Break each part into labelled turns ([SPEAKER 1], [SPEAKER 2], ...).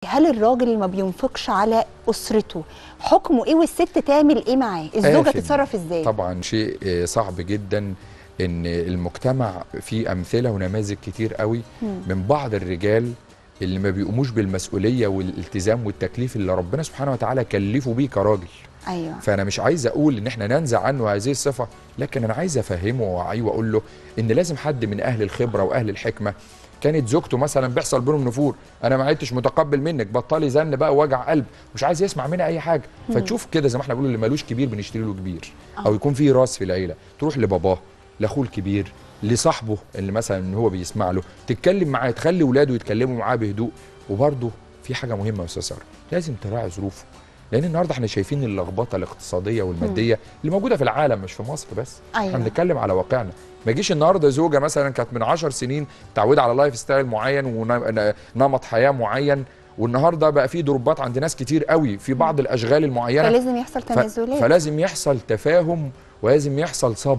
[SPEAKER 1] هل الراجل اللي ما بينفقش على اسرته حكمه ايه والست تعمل ايه معاه الزوجه
[SPEAKER 2] آثم.
[SPEAKER 1] تتصرف ازاي
[SPEAKER 2] طبعا شيء آه، صعب جدا ان المجتمع فيه امثله ونماذج كتير قوي من بعض الرجال اللي ما بيقوموش بالمسؤوليه والالتزام والتكليف اللي ربنا سبحانه وتعالى كلفه بيه كراجل
[SPEAKER 1] ايوه
[SPEAKER 2] فانا مش عايز اقول ان احنا ننزع عنه هذه الصفه لكن انا عايز افهمه واوعيه واقول له ان لازم حد من اهل الخبره واهل الحكمه كانت زوجته مثلا بيحصل بينهم نفور انا ما عدتش متقبل منك بطلي زن بقى ووجع قلب مش عايز يسمع منها اي حاجه فتشوف كده زي ما احنا بنقول اللي مالوش كبير بنشتري له كبير او يكون في راس في العيله تروح لباباه لاخوه الكبير لصاحبه اللي مثلا ان هو بيسمع له تتكلم معاه تخلي ولاده يتكلموا معاه بهدوء وبرده في حاجه مهمه يا استاذ ساره لازم تراعي ظروفه لان النهارده احنا شايفين اللخبطه الاقتصاديه والماديه اللي موجوده في العالم مش في مصر بس
[SPEAKER 1] أيوة.
[SPEAKER 2] احنا بنتكلم على واقعنا ما يجيش النهارده زوجه مثلا كانت من 10 سنين متعوده على لايف ستايل معين ونمط حياه معين والنهارده بقى في ضربات عند ناس كتير قوي في بعض الاشغال المعينه
[SPEAKER 1] فلازم يحصل
[SPEAKER 2] ف-
[SPEAKER 1] تنازلات
[SPEAKER 2] فلازم يحصل تفاهم ولازم يحصل صبر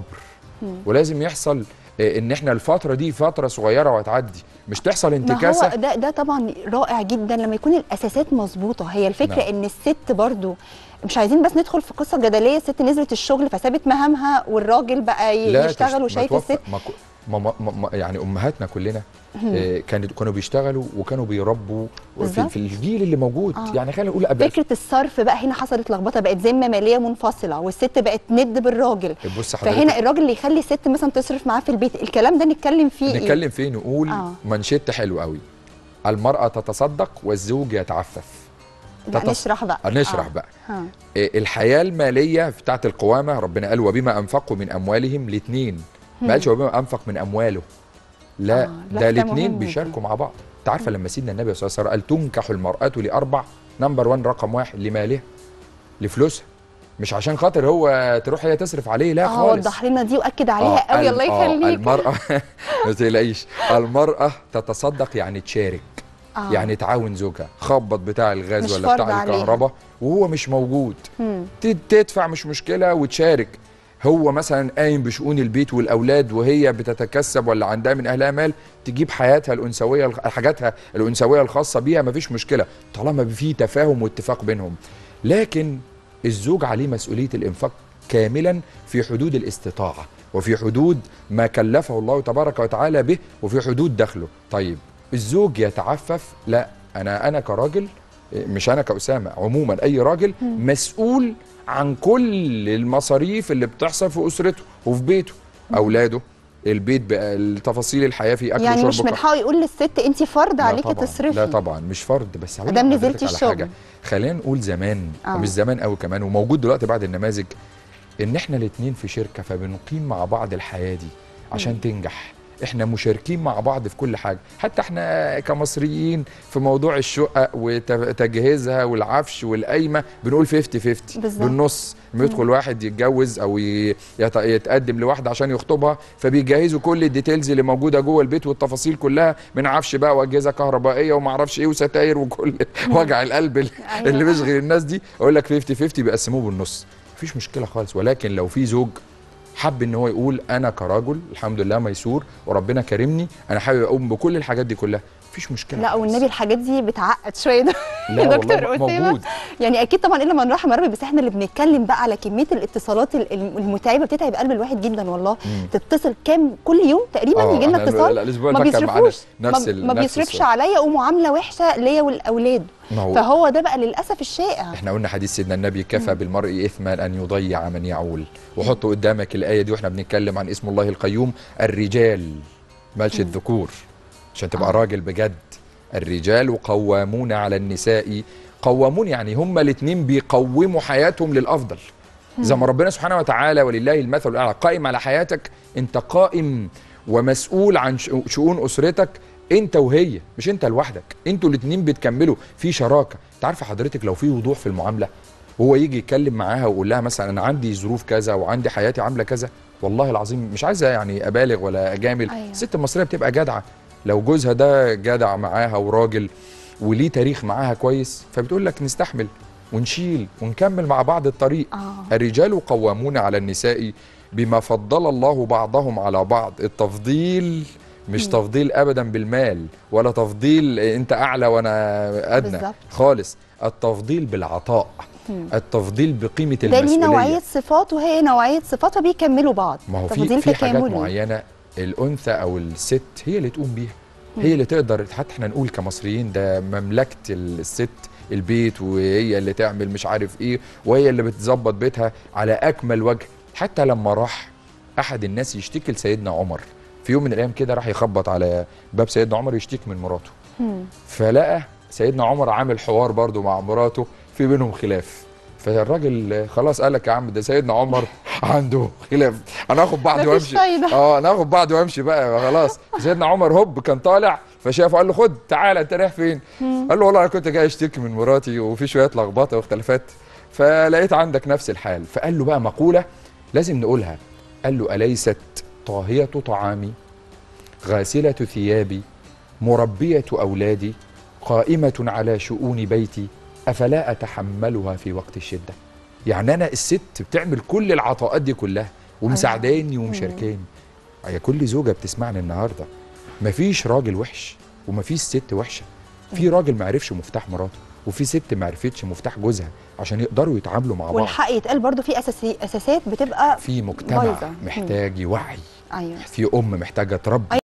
[SPEAKER 2] ولازم يحصل آه، ان احنا الفتره دي فتره صغيره وهتعدي مش تحصل
[SPEAKER 1] ما
[SPEAKER 2] انتكاسه
[SPEAKER 1] هو ده ده طبعا رائع جدا لما يكون الاساسات مظبوطه هي الفكره
[SPEAKER 2] نعم.
[SPEAKER 1] ان الست برضو مش عايزين بس ندخل في قصه جدليه الست نزلت الشغل فسابت مهامها والراجل بقى ي-
[SPEAKER 2] لا
[SPEAKER 1] يشتغل
[SPEAKER 2] تش- ما
[SPEAKER 1] وشايف
[SPEAKER 2] توفق-
[SPEAKER 1] الست
[SPEAKER 2] ما كو- ما ما ما ما يعني امهاتنا كلنا آه، كانت كانوا بيشتغلوا وكانوا بيربوا في,
[SPEAKER 1] بالظبط.
[SPEAKER 2] في الجيل اللي موجود
[SPEAKER 1] آه.
[SPEAKER 2] يعني خلينا نقول قبل
[SPEAKER 1] فكره الصرف بقى هنا حصلت لخبطه بقت ذمه ماليه منفصله والست بقت ند بالراجل
[SPEAKER 2] بص حضرتك
[SPEAKER 1] فهنا الراجل اللي يخلي الست مثلا تصرف معاه في البيت الكلام ده نتكلم فيه إيه؟
[SPEAKER 2] نتكلم فيه نقول
[SPEAKER 1] آه.
[SPEAKER 2] منشط حلو قوي المرأة تتصدق والزوج يتعفف
[SPEAKER 1] لا
[SPEAKER 2] تتص-
[SPEAKER 1] نشرح بقى
[SPEAKER 2] آه، نشرح
[SPEAKER 1] آه.
[SPEAKER 2] بقى
[SPEAKER 1] ها.
[SPEAKER 2] إيه، الحياة المالية بتاعت القوامة ربنا قال وبما أنفقوا من أموالهم الاثنين ما قالش وبما أنفق من أمواله لا
[SPEAKER 1] آه، لا،
[SPEAKER 2] ده
[SPEAKER 1] ده
[SPEAKER 2] الاثنين
[SPEAKER 1] مهم
[SPEAKER 2] بيشاركوا مع بعض انت عارفة لما سيدنا النبي صلى الله عليه وسلم قال تنكح المرأة لأربع نمبر 1 رقم واحد لمالها لفلوسها مش عشان خاطر هو تروح هي تصرف عليه لا
[SPEAKER 1] اه
[SPEAKER 2] خالص
[SPEAKER 1] وضح لنا دي واكد عليها قوي
[SPEAKER 2] ال-
[SPEAKER 1] الله
[SPEAKER 2] آه،
[SPEAKER 1] يخليك
[SPEAKER 2] المرأة ما تقلقيش المرأة تتصدق يعني تشارك
[SPEAKER 1] آه.
[SPEAKER 2] يعني تعاون زوجها خبط بتاع الغاز
[SPEAKER 1] مش
[SPEAKER 2] ولا
[SPEAKER 1] فرض
[SPEAKER 2] بتاع
[SPEAKER 1] عليها.
[SPEAKER 2] الكهرباء وهو مش موجود
[SPEAKER 1] مم.
[SPEAKER 2] ت- تدفع مش مشكله وتشارك هو مثلا قايم بشؤون البيت والاولاد وهي بتتكسب ولا عندها من اهلها مال تجيب حياتها الانثويه الخ- حاجاتها الانثويه الخاصه بيها مفيش مشكله طالما في تفاهم واتفاق بينهم لكن الزوج عليه مسؤوليه الانفاق كاملا في حدود الاستطاعه وفي حدود ما كلفه الله تبارك وتعالى به وفي حدود دخله طيب الزوج يتعفف لا انا انا كراجل مش انا كاسامه عموما اي راجل مسؤول عن كل المصاريف اللي بتحصل في اسرته وفي بيته اولاده البيت بقى التفاصيل الحياه في اكل
[SPEAKER 1] يعني
[SPEAKER 2] وشرب
[SPEAKER 1] مش من
[SPEAKER 2] وك-
[SPEAKER 1] حقه يقول للست انت فرض
[SPEAKER 2] لا
[SPEAKER 1] عليكي
[SPEAKER 2] طبعاً،
[SPEAKER 1] تصرفي
[SPEAKER 2] لا طبعا مش فرض بس هقول
[SPEAKER 1] أدام
[SPEAKER 2] لحضرتك
[SPEAKER 1] نزلتي
[SPEAKER 2] على
[SPEAKER 1] الشغل.
[SPEAKER 2] حاجه خلينا نقول زمان
[SPEAKER 1] آه.
[SPEAKER 2] ومش زمان قوي كمان وموجود دلوقتي بعض النماذج ان احنا الاثنين في شركه فبنقيم مع بعض الحياه دي عشان تنجح احنا مشاركين مع بعض في كل حاجه حتى احنا كمصريين في موضوع الشقق وتجهيزها والعفش والقايمه بنقول 50 50
[SPEAKER 1] بالظبط.
[SPEAKER 2] بالنص لما يدخل واحد يتجوز او ي- يت- يتقدم لواحده عشان يخطبها فبيجهزوا كل الديتيلز اللي موجوده جوه البيت والتفاصيل كلها من عفش بقى واجهزه كهربائيه وما اعرفش ايه وستاير وكل وجع القلب اللي-
[SPEAKER 1] أيوة.
[SPEAKER 2] اللي بيشغل الناس دي اقول لك 50 50 بيقسموه بالنص مفيش مشكله خالص ولكن لو في زوج حب ان هو يقول انا كراجل الحمد لله ميسور وربنا كرمني انا حابب اقوم بكل الحاجات دي كلها مفيش مشكله
[SPEAKER 1] لا
[SPEAKER 2] خالص.
[SPEAKER 1] والنبي الحاجات دي بتعقد شويه ده
[SPEAKER 2] لا
[SPEAKER 1] يا دكتور
[SPEAKER 2] والله
[SPEAKER 1] أسامة.
[SPEAKER 2] موجود
[SPEAKER 1] يعني اكيد طبعا الا من رحم ربي بس احنا اللي بنتكلم بقى على كميه الاتصالات ال- المتعبه بتتعب قلب الواحد جدا والله
[SPEAKER 2] مم.
[SPEAKER 1] تتصل كام كل يوم تقريبا
[SPEAKER 2] آه،
[SPEAKER 1] يجي لنا
[SPEAKER 2] إحنا
[SPEAKER 1] اتصال
[SPEAKER 2] الاسبوع
[SPEAKER 1] ما
[SPEAKER 2] اللي فات كان معانا
[SPEAKER 1] بيصرفوش
[SPEAKER 2] نفس
[SPEAKER 1] ما,
[SPEAKER 2] ال-
[SPEAKER 1] ما
[SPEAKER 2] نفس
[SPEAKER 1] بيصرفش
[SPEAKER 2] السؤال.
[SPEAKER 1] عليا ومعامله وحشه ليا والاولاد
[SPEAKER 2] ما هو
[SPEAKER 1] فهو ده بقى للاسف الشائع
[SPEAKER 2] احنا قلنا حديث سيدنا النبي كفى بالمرء اثما ان يضيع من يعول وحط قدامك الايه دي واحنا بنتكلم عن اسم الله القيوم الرجال مالش الذكور عشان تبقى
[SPEAKER 1] آه.
[SPEAKER 2] راجل بجد الرجال قوامون على النساء قوامون يعني هما الاثنين بيقوموا حياتهم للافضل زي ما ربنا سبحانه وتعالى ولله المثل الاعلى قائم على حياتك انت قائم ومسؤول عن ش- شؤون اسرتك انت وهي مش انت لوحدك انتوا الاثنين بتكملوا في شراكه انت عارفه حضرتك لو في وضوح في المعامله وهو يجي يتكلم معاها ويقول لها مثلا انا عندي ظروف كذا وعندي حياتي عامله كذا والله العظيم مش عايزه يعني ابالغ ولا اجامل
[SPEAKER 1] أيوة.
[SPEAKER 2] الست المصريه بتبقى جدعه لو جوزها ده جدع معاها وراجل وليه تاريخ معاها كويس فبتقول لك نستحمل ونشيل ونكمل مع بعض الطريق
[SPEAKER 1] اه
[SPEAKER 2] الرجال قوامون على النساء بما فضل الله بعضهم على بعض التفضيل مش تفضيل ابدا بالمال ولا تفضيل انت اعلى وانا ادنى
[SPEAKER 1] بالظبط.
[SPEAKER 2] خالص التفضيل بالعطاء التفضيل بقيمه
[SPEAKER 1] ده ليه
[SPEAKER 2] المسؤوليه
[SPEAKER 1] نوعيه صفات وهي نوعيه صفات فبيكملوا بعض
[SPEAKER 2] ما هو في
[SPEAKER 1] تفاصيل
[SPEAKER 2] في حاجات
[SPEAKER 1] تكاملي.
[SPEAKER 2] معينه الانثى او الست هي اللي تقوم بيها هي اللي تقدر حتى احنا نقول كمصريين ده مملكه الست البيت وهي اللي تعمل مش عارف ايه وهي اللي بتظبط بيتها على اكمل وجه حتى لما راح احد الناس يشتكي لسيدنا عمر في يوم من الايام كده راح يخبط على باب سيدنا عمر يشتكي من مراته
[SPEAKER 1] مم.
[SPEAKER 2] فلقى سيدنا عمر عامل حوار برضو مع مراته في بينهم خلاف فالراجل خلاص قال لك يا عم ده سيدنا عمر عنده خلاف انا هاخد بعضي
[SPEAKER 1] مفيش
[SPEAKER 2] وامشي
[SPEAKER 1] فايدة.
[SPEAKER 2] اه انا هاخد بعضي وامشي بقى خلاص سيدنا عمر هوب كان طالع فشافه قال له خد تعالى انت رايح فين قال له والله انا كنت جاي اشتكي من مراتي وفي شويه لخبطه واختلافات فلقيت عندك نفس الحال فقال له بقى مقوله لازم نقولها قال له اليست طاهيه طعامي غاسله ثيابي مربيه اولادي قائمه على شؤون بيتي افلا اتحملها في وقت الشده يعني انا الست بتعمل كل العطاءات دي كلها ومساعداني ومشاركاني هي كل زوجه بتسمعني النهارده مفيش راجل وحش ومفيش ست وحشه في راجل ما عرفش مفتاح مراته وفي ست ما عرفتش مفتاح جوزها عشان يقدروا يتعاملوا مع بعض
[SPEAKER 1] والحق يتقال برضو في أساسي اساسات بتبقى
[SPEAKER 2] في مجتمع
[SPEAKER 1] بايظة.
[SPEAKER 2] محتاج يوعي
[SPEAKER 1] ايوه
[SPEAKER 2] في ام محتاجه تربي